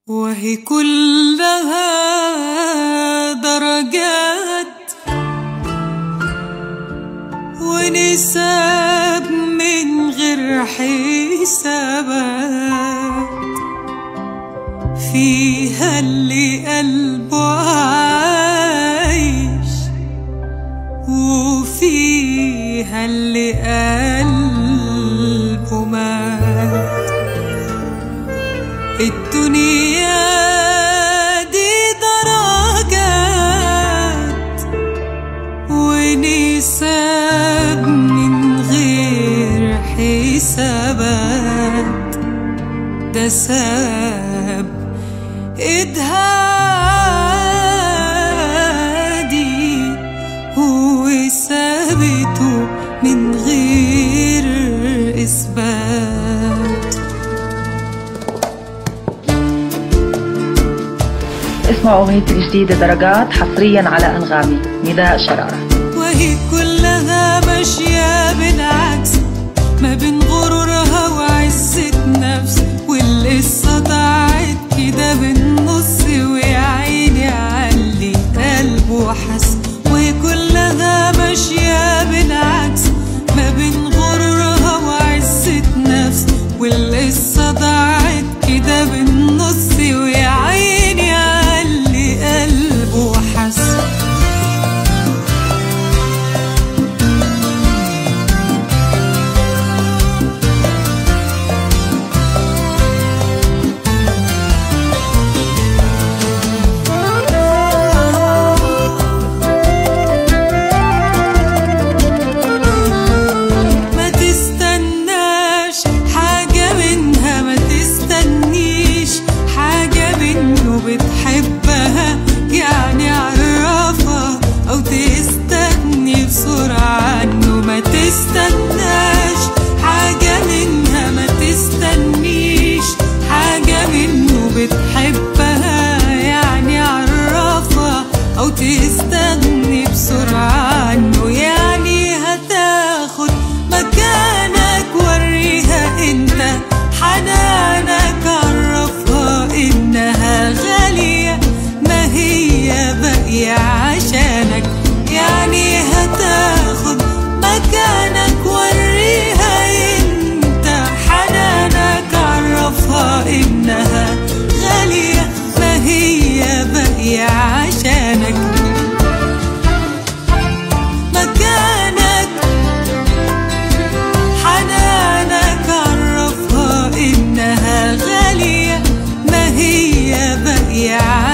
وهي كلها درجات ونساب من غير حسابات فيها اللي قلبه عايش وفيها اللي قلبه مات الدنيا دي درجات ونساب من غير حسابات ده ساب إدهادي وسابته من غير إثبات اسمعوا اغنيتي الجديدة درجات حصريا على انغامي نداء شرارة وهي كلها ماشية بالعكس ما بين غرورها وعزة نفس والقصة ضاعت كده بالنص ويا عيني علي قلبه حس وهي كلها ماشية بالعكس ما بين غرورها وعزة نفس والقصة ضاعت كده بالنص ويا عيني علي قلبه حس ما تستناش حاجة منها ما تستنيش حاجة منه بتحبها يعني عرفها أو تستغني بسرعة عنه ما تستناش حاجة منها ما تستنيش حاجة منه بتحبها يعني عرفها أو تستغني بسرعة عنه يعني هتاخد مكانك وريها انت حنانك عرفها انها غالية ما هي باقية عشانك يعني هتاخد مكانك وريها انت حنانك عرفها انها غالية ما هي باقية عشانك مكانك حنانك عرفها إنها غالية ما هي باقية